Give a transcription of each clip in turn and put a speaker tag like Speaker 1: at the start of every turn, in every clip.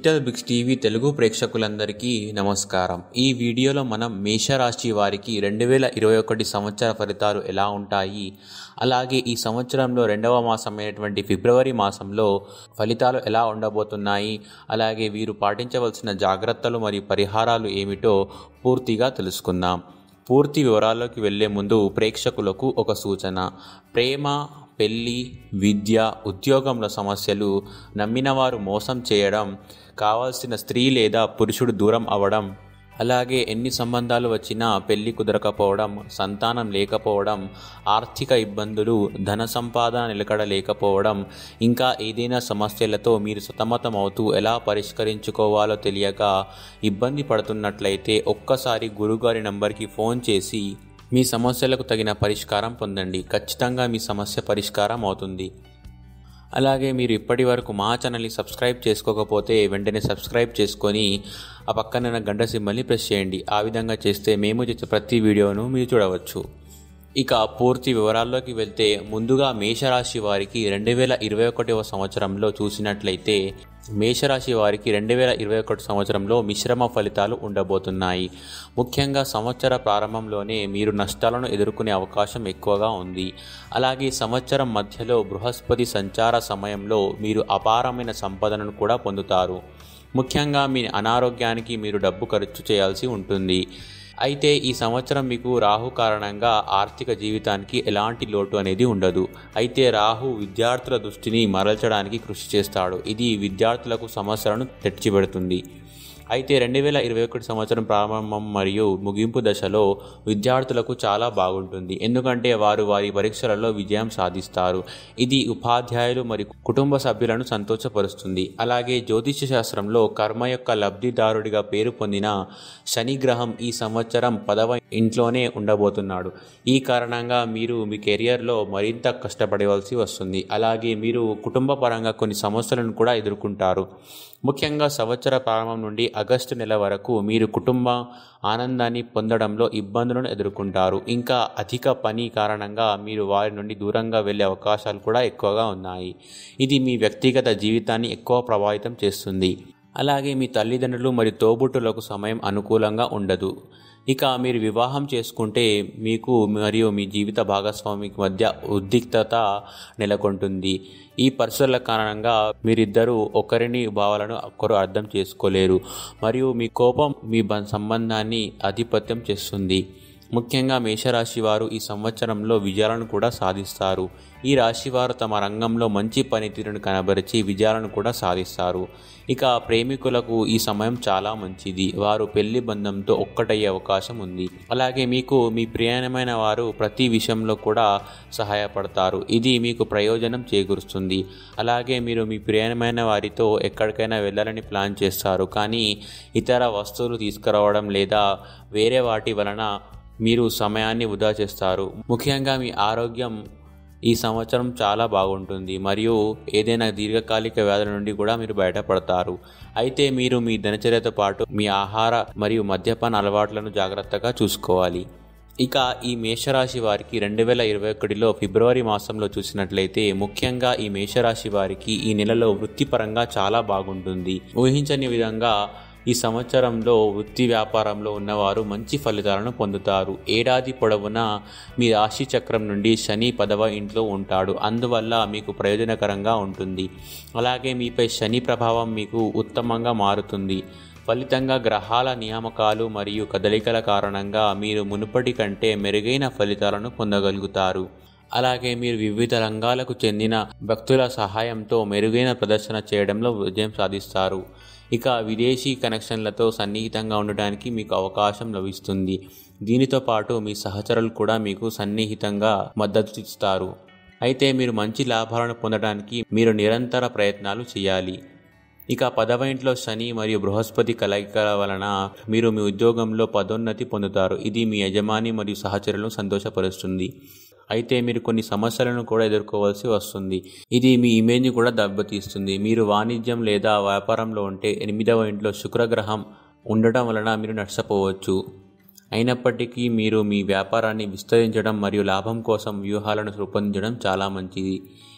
Speaker 1: digital Biggs TV Telugu ప్రేక్షకులందరికీ నమస్కారం ఈ వీడియోలో మనం మేషరాశి వారికి రెండు వేల ఇరవై ఒకటి సంవత్సర ఫలితాలు ఎలా ఉంటాయి అలాగే ఈ సంవత్సరంలో రెండవ మాసమైనటువంటి ఫిబ్రవరి మాసంలో ఫలితాలు ఎలా ఉండబోతున్నాయి అలాగే వీరు పాటించవలసిన జాగ్రత్తలు మరియు పరిహారాలు ఏమిటో పూర్తిగా తెలుసుకుందాం పూర్తి వివరాల్లోకి వెళ్లే ముందు ప్రేక్షకులకు ఒక సూచన ప్రేమ పెళ్లి విద్య ఉద్యోగంలో సమస్యలు నమ్మినవారు మోసం చేయడం కావాల్సిన స్త్రీ లేదా పురుషుడు దూరం అవడం అలాగే ఎన్ని సంబంధాలు వచ్చినా పెళ్లి కుదరకపోవడం సంతానం లేకపోవడం ఆర్థిక ఇబ్బందులు ధన సంపాదన నిలకడ లేకపోవడం ఇంకా ఏదైనా సమస్యలతో మీరు సతమతమవుతూ ఎలా పరిష్కరించుకోవాలో తెలియక ఇబ్బంది పడుతున్నట్లయితే ఒక్కసారి గురుగారి నంబర్కి ఫోన్ చేసి మీ సమస్యలకు తగిన పరిష్కారం పొందండి ఖచ్చితంగా మీ సమస్య పరిష్కారం అవుతుంది అలాగే మీరు ఇప్పటి వరకు మా ఛానల్ని సబ్స్క్రైబ్ చేసుకోకపోతే వెంటనే సబ్స్క్రైబ్ చేసుకొని ఆ పక్కన గంట సింబల్ని ప్రెస్ చేయండి ఆ విధంగా చేస్తే మేము చేసే ప్రతి వీడియోను మీరు చూడవచ్చు ఇక పూర్తి వివరాల్లోకి వెళ్తే ముందుగా మేషరాశి వారికి రెండు వేల ఇరవై ఒకటవ సంవత్సరంలో చూసినట్లయితే మేషరాశి వారికి రెండు వేల ఇరవై ఒకటి సంవత్సరంలో మిశ్రమ ఫలితాలు ఉండబోతున్నాయి ముఖ్యంగా సంవత్సర ప్రారంభంలోనే మీరు నష్టాలను ఎదుర్కొనే అవకాశం ఎక్కువగా ఉంది అలాగే సంవత్సరం మధ్యలో బృహస్పతి సంచార సమయంలో మీరు అపారమైన సంపదను కూడా పొందుతారు ముఖ్యంగా మీ అనారోగ్యానికి మీరు డబ్బు ఖర్చు చేయాల్సి ఉంటుంది అయితే ఈ సంవత్సరం మీకు రాహు కారణంగా ఆర్థిక జీవితానికి ఎలాంటి లోటు అనేది ఉండదు అయితే రాహు విద్యార్థుల దృష్టిని మరల్చడానికి కృషి చేస్తాడు ఇది విద్యార్థులకు సమస్యలను తెచ్చిపెడుతుంది అయితే రెండు వేల ఇరవై ఒకటి సంవత్సరం ప్రారంభం మరియు ముగింపు దశలో విద్యార్థులకు చాలా బాగుంటుంది ఎందుకంటే వారు వారి పరీక్షలలో విజయం సాధిస్తారు ఇది ఉపాధ్యాయులు మరియు కుటుంబ సభ్యులను సంతోషపరుస్తుంది అలాగే జ్యోతిష శాస్త్రంలో కర్మ యొక్క లబ్ధిదారుడిగా పేరు పొందిన శని గ్రహం ఈ సంవత్సరం పదవ ఇంట్లోనే ఉండబోతున్నాడు ఈ కారణంగా మీరు మీ కెరియర్లో మరింత కష్టపడవలసి వస్తుంది అలాగే మీరు కుటుంబ పరంగా కొన్ని సమస్యలను కూడా ఎదుర్కొంటారు ముఖ్యంగా సంవత్సర ప్రారంభం నుండి ఆగస్టు నెల వరకు మీరు కుటుంబ ఆనందాన్ని పొందడంలో ఇబ్బందులను ఎదుర్కొంటారు ఇంకా అధిక పని కారణంగా మీరు వారి నుండి దూరంగా వెళ్ళే అవకాశాలు కూడా ఎక్కువగా ఉన్నాయి ఇది మీ వ్యక్తిగత జీవితాన్ని ఎక్కువ ప్రభావితం చేస్తుంది అలాగే మీ తల్లిదండ్రులు మరియు తోబుట్టులకు సమయం అనుకూలంగా ఉండదు ఇక మీరు వివాహం చేసుకుంటే మీకు మరియు మీ జీవిత భాగస్వామికి మధ్య ఉద్రిక్తత నెలకొంటుంది ఈ పరిస్థితుల కారణంగా మీరిద్దరూ ఒకరిని భావాలను ఒకరు అర్థం చేసుకోలేరు మరియు మీ కోపం మీ సంబంధాన్ని ఆధిపత్యం చేస్తుంది ముఖ్యంగా మేషరాశి వారు ఈ సంవత్సరంలో విజయాలను కూడా సాధిస్తారు ఈ రాశివారు తమ రంగంలో మంచి పనితీరును కనబరిచి విజయాలను కూడా సాధిస్తారు ఇక ప్రేమికులకు ఈ సమయం చాలా మంచిది వారు పెళ్లి బంధంతో ఒక్కటయ్యే అవకాశం ఉంది అలాగే మీకు మీ ప్రియమైన వారు ప్రతి విషయంలో కూడా సహాయపడతారు ఇది మీకు ప్రయోజనం చేకూరుస్తుంది అలాగే మీరు మీ ప్రియమైన వారితో ఎక్కడికైనా వెళ్ళాలని ప్లాన్ చేస్తారు కానీ ఇతర వస్తువులు తీసుకురావడం లేదా వేరే వాటి వలన మీరు సమయాన్ని వృధా చేస్తారు ముఖ్యంగా మీ ఆరోగ్యం ఈ సంవత్సరం చాలా బాగుంటుంది మరియు ఏదైనా దీర్ఘకాలిక వ్యాధుల నుండి కూడా మీరు బయటపడతారు అయితే మీరు మీ దినచర్యతో పాటు మీ ఆహార మరియు మద్యపాన అలవాట్లను జాగ్రత్తగా చూసుకోవాలి ఇక ఈ మేషరాశి వారికి రెండు వేల ఇరవై ఒకటిలో ఫిబ్రవరి మాసంలో చూసినట్లయితే ముఖ్యంగా ఈ మేషరాశి వారికి ఈ నెలలో వృత్తిపరంగా చాలా బాగుంటుంది ఊహించని విధంగా ఈ సంవత్సరంలో వృత్తి వ్యాపారంలో ఉన్నవారు మంచి ఫలితాలను పొందుతారు ఏడాది పొడవునా మీ రాశి చక్రం నుండి శని పదవ ఇంట్లో ఉంటాడు అందువల్ల మీకు ప్రయోజనకరంగా ఉంటుంది అలాగే మీపై శని ప్రభావం మీకు ఉత్తమంగా మారుతుంది ఫలితంగా గ్రహాల నియామకాలు మరియు కదలికల కారణంగా మీరు మునుపటి కంటే మెరుగైన ఫలితాలను పొందగలుగుతారు అలాగే మీరు వివిధ రంగాలకు చెందిన వ్యక్తుల సహాయంతో మెరుగైన ప్రదర్శన చేయడంలో విజయం సాధిస్తారు ఇక విదేశీ కనెక్షన్లతో సన్నిహితంగా ఉండడానికి మీకు అవకాశం లభిస్తుంది దీనితో పాటు మీ సహచరులు కూడా మీకు సన్నిహితంగా మద్దతు ఇస్తారు అయితే మీరు మంచి లాభాలను పొందడానికి మీరు నిరంతర ప్రయత్నాలు చేయాలి ఇక పదవ ఇంట్లో శని మరియు బృహస్పతి కలయికల వలన మీరు మీ ఉద్యోగంలో పదోన్నతి పొందుతారు ఇది మీ యజమాని మరియు సహచరులను సంతోషపరుస్తుంది అయితే మీరు కొన్ని సమస్యలను కూడా ఎదుర్కోవాల్సి వస్తుంది ఇది మీ ఇమేజ్ని కూడా దెబ్బతీస్తుంది మీరు వాణిజ్యం లేదా వ్యాపారంలో ఉంటే ఎనిమిదవ ఇంట్లో శుక్రగ్రహం ఉండటం వలన మీరు నష్టపోవచ్చు అయినప్పటికీ మీరు మీ వ్యాపారాన్ని విస్తరించడం మరియు లాభం కోసం వ్యూహాలను రూపొందించడం చాలా మంచిది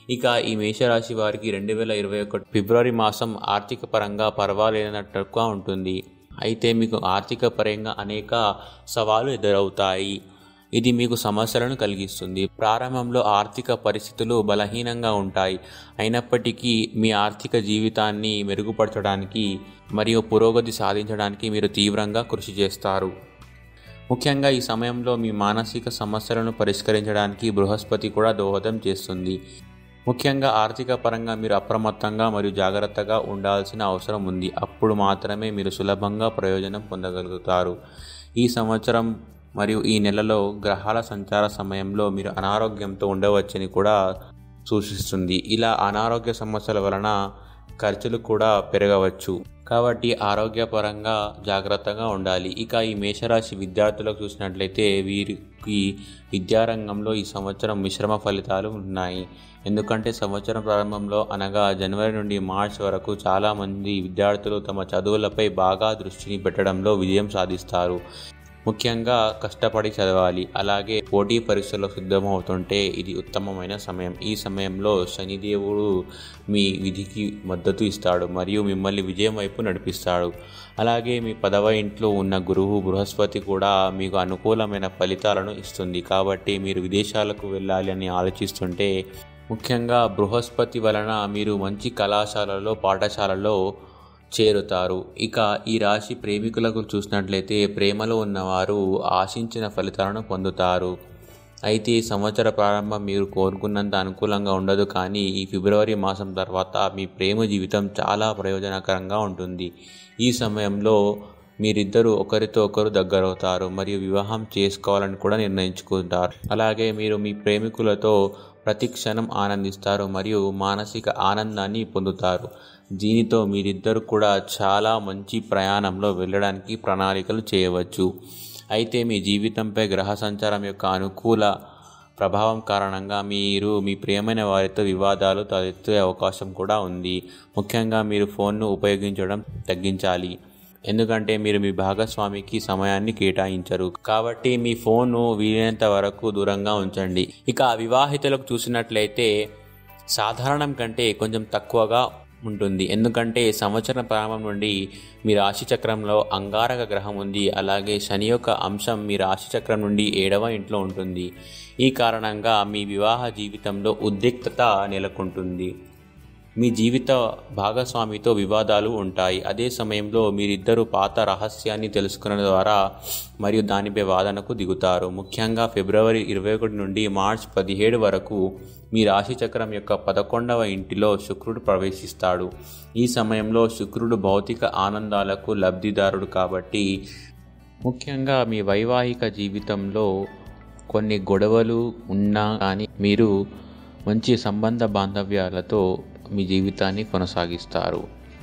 Speaker 1: ఇక ఈ మేషరాశి వారికి రెండు వేల ఇరవై ఒకటి ఫిబ్రవరి మాసం ఆర్థిక పరంగా పర్వాలేనట్టుగా ఉంటుంది అయితే మీకు ఆర్థిక పరంగా అనేక సవాలు ఎదురవుతాయి ఇది మీకు సమస్యలను కలిగిస్తుంది ప్రారంభంలో ఆర్థిక పరిస్థితులు బలహీనంగా ఉంటాయి అయినప్పటికీ మీ ఆర్థిక జీవితాన్ని మెరుగుపరచడానికి మరియు పురోగతి సాధించడానికి మీరు తీవ్రంగా కృషి చేస్తారు ముఖ్యంగా ఈ సమయంలో మీ మానసిక సమస్యలను పరిష్కరించడానికి బృహస్పతి కూడా దోహదం చేస్తుంది ముఖ్యంగా ఆర్థిక పరంగా మీరు అప్రమత్తంగా మరియు జాగ్రత్తగా ఉండాల్సిన అవసరం ఉంది అప్పుడు మాత్రమే మీరు సులభంగా ప్రయోజనం పొందగలుగుతారు ఈ సంవత్సరం మరియు ఈ నెలలో గ్రహాల సంచార సమయంలో మీరు అనారోగ్యంతో ఉండవచ్చని కూడా సూచిస్తుంది ఇలా అనారోగ్య సమస్యల వలన ఖర్చులు కూడా పెరగవచ్చు కాబట్టి ఆరోగ్యపరంగా జాగ్రత్తగా ఉండాలి ఇక ఈ మేషరాశి విద్యార్థులకు చూసినట్లయితే వీరికి విద్యారంగంలో ఈ సంవత్సరం మిశ్రమ ఫలితాలు ఉన్నాయి ఎందుకంటే సంవత్సరం ప్రారంభంలో అనగా జనవరి నుండి మార్చ్ వరకు చాలామంది విద్యార్థులు తమ చదువులపై బాగా దృష్టిని పెట్టడంలో విజయం సాధిస్తారు ముఖ్యంగా కష్టపడి చదవాలి అలాగే పోటీ పరీక్షలో సిద్ధమవుతుంటే ఇది ఉత్తమమైన సమయం ఈ సమయంలో శనిదేవుడు మీ విధికి మద్దతు ఇస్తాడు మరియు మిమ్మల్ని విజయం వైపు నడిపిస్తాడు అలాగే మీ పదవ ఇంట్లో ఉన్న గురువు బృహస్పతి కూడా మీకు అనుకూలమైన ఫలితాలను ఇస్తుంది కాబట్టి మీరు విదేశాలకు వెళ్ళాలి అని ఆలోచిస్తుంటే ముఖ్యంగా బృహస్పతి వలన మీరు మంచి కళాశాలలో పాఠశాలలో చేరుతారు ఇక ఈ రాశి ప్రేమికులకు చూసినట్లయితే ప్రేమలో ఉన్నవారు ఆశించిన ఫలితాలను పొందుతారు అయితే ఈ సంవత్సర ప్రారంభం మీరు కోరుకున్నంత అనుకూలంగా ఉండదు కానీ ఈ ఫిబ్రవరి మాసం తర్వాత మీ ప్రేమ జీవితం చాలా ప్రయోజనకరంగా ఉంటుంది ఈ సమయంలో మీరిద్దరూ ఒకరితో ఒకరు దగ్గరవుతారు మరియు వివాహం చేసుకోవాలని కూడా నిర్ణయించుకుంటారు అలాగే మీరు మీ ప్రేమికులతో ప్రతి క్షణం ఆనందిస్తారు మరియు మానసిక ఆనందాన్ని పొందుతారు దీనితో మీరిద్దరు కూడా చాలా మంచి ప్రయాణంలో వెళ్ళడానికి ప్రణాళికలు చేయవచ్చు అయితే మీ జీవితంపై గ్రహ సంచారం యొక్క అనుకూల ప్రభావం కారణంగా మీరు మీ ప్రియమైన వారితో వివాదాలు తలెత్తే అవకాశం కూడా ఉంది ముఖ్యంగా మీరు ఫోన్ను ఉపయోగించడం తగ్గించాలి ఎందుకంటే మీరు మీ భాగస్వామికి సమయాన్ని కేటాయించరు కాబట్టి మీ ఫోన్ను వీలైనంత వరకు దూరంగా ఉంచండి ఇక వివాహితులకు చూసినట్లయితే సాధారణం కంటే కొంచెం తక్కువగా ఉంటుంది ఎందుకంటే సంవత్సరం ప్రారంభం నుండి మీ రాశి చక్రంలో అంగారక గ్రహం ఉంది అలాగే శని యొక్క అంశం మీ రాశి చక్రం నుండి ఏడవ ఇంట్లో ఉంటుంది ఈ కారణంగా మీ వివాహ జీవితంలో ఉద్రిక్తత నెలకొంటుంది మీ జీవిత భాగస్వామితో వివాదాలు ఉంటాయి అదే సమయంలో మీరిద్దరూ పాత రహస్యాన్ని తెలుసుకున్న ద్వారా మరియు దానిపై వాదనకు దిగుతారు ముఖ్యంగా ఫిబ్రవరి ఇరవై ఒకటి నుండి మార్చ్ పదిహేడు వరకు మీ రాశి చక్రం యొక్క పదకొండవ ఇంటిలో శుక్రుడు ప్రవేశిస్తాడు ఈ సమయంలో శుక్రుడు భౌతిక ఆనందాలకు లబ్ధిదారుడు కాబట్టి ముఖ్యంగా మీ వైవాహిక జీవితంలో కొన్ని గొడవలు ఉన్నా కానీ మీరు మంచి సంబంధ బాంధవ్యాలతో మీ జీవితాన్ని కొనసాగిస్తారు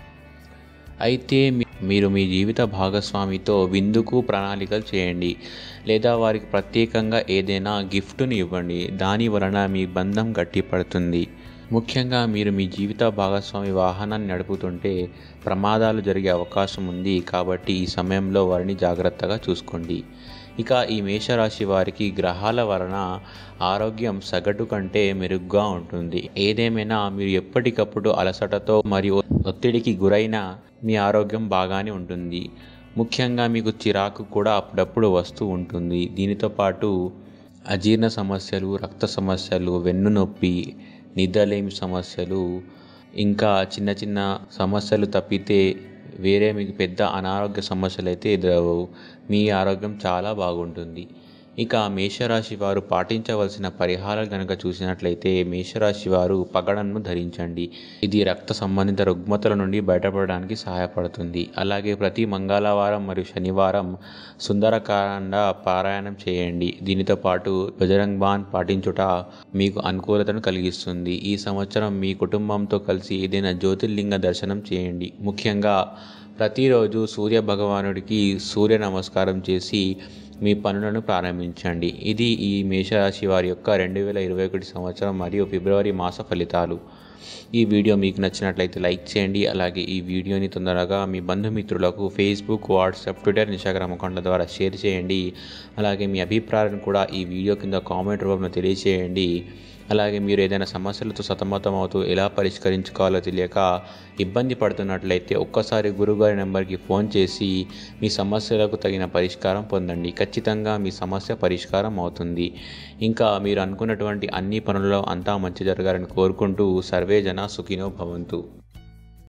Speaker 1: అయితే మీ- మీరు మీ జీవిత భాగస్వామితో విందుకు ప్రణాళికలు చేయండి లేదా వారికి ప్రత్యేకంగా ఏదైనా గిఫ్ట్ని ఇవ్వండి దాని వలన మీ బంధం గట్టిపడుతుంది ముఖ్యంగా మీరు మీ జీవిత భాగస్వామి వాహనాన్ని నడుపుతుంటే ప్రమాదాలు జరిగే అవకాశం ఉంది కాబట్టి ఈ సమయంలో వారిని జాగ్రత్తగా చూసుకోండి ఇక ఈ మేషరాశి వారికి గ్రహాల వలన ఆరోగ్యం సగటు కంటే మెరుగ్గా ఉంటుంది ఏదేమైనా మీరు ఎప్పటికప్పుడు అలసటతో మరియు ఒత్తిడికి గురైన మీ ఆరోగ్యం బాగానే ఉంటుంది ముఖ్యంగా మీకు చిరాకు కూడా అప్పుడప్పుడు వస్తూ ఉంటుంది దీనితో పాటు అజీర్ణ సమస్యలు రక్త సమస్యలు వెన్ను నొప్పి నిద్రలేమి సమస్యలు ఇంకా చిన్న చిన్న సమస్యలు తప్పితే వేరే మీకు పెద్ద అనారోగ్య సమస్యలు అయితే ఎదురవవు మీ ఆరోగ్యం చాలా బాగుంటుంది ఇక మేషరాశి వారు పాటించవలసిన పరిహారాలు కనుక చూసినట్లయితే మేషరాశి వారు పగడను ధరించండి ఇది రక్త సంబంధిత రుగ్మతల నుండి బయటపడడానికి సహాయపడుతుంది అలాగే ప్రతి మంగళవారం మరియు శనివారం సుందరకాండ పారాయణం చేయండి దీనితో పాటు బజరంగ్ బాన్ పాటించుట మీకు అనుకూలతను కలిగిస్తుంది ఈ సంవత్సరం మీ కుటుంబంతో కలిసి ఏదైనా జ్యోతిర్లింగ దర్శనం చేయండి ముఖ్యంగా ప్రతిరోజు సూర్య భగవానుడికి సూర్య నమస్కారం చేసి మీ పనులను ప్రారంభించండి ఇది ఈ మేషరాశి వారి యొక్క రెండు వేల ఇరవై ఒకటి సంవత్సరం మరియు ఫిబ్రవరి మాస ఫలితాలు ఈ వీడియో మీకు నచ్చినట్లయితే లైక్ చేయండి అలాగే ఈ వీడియోని తొందరగా మీ బంధుమిత్రులకు ఫేస్బుక్ వాట్సాప్ ట్విట్టర్ ఇన్స్టాగ్రామ్ అకౌంట్ల ద్వారా షేర్ చేయండి అలాగే మీ అభిప్రాయాలను కూడా ఈ వీడియో కింద కామెంట్ రూపంలో తెలియజేయండి అలాగే మీరు ఏదైనా సమస్యలతో సతమతం అవుతూ ఎలా పరిష్కరించుకోవాలో తెలియక ఇబ్బంది పడుతున్నట్లయితే ఒక్కసారి గురుగారి నెంబర్కి ఫోన్ చేసి మీ సమస్యలకు తగిన పరిష్కారం పొందండి ఖచ్చితంగా మీ సమస్య పరిష్కారం అవుతుంది ఇంకా మీరు అనుకున్నటువంటి అన్ని పనుల్లో అంతా మంచి జరగాలని కోరుకుంటూ సర్వే జన సుఖినో భవంతు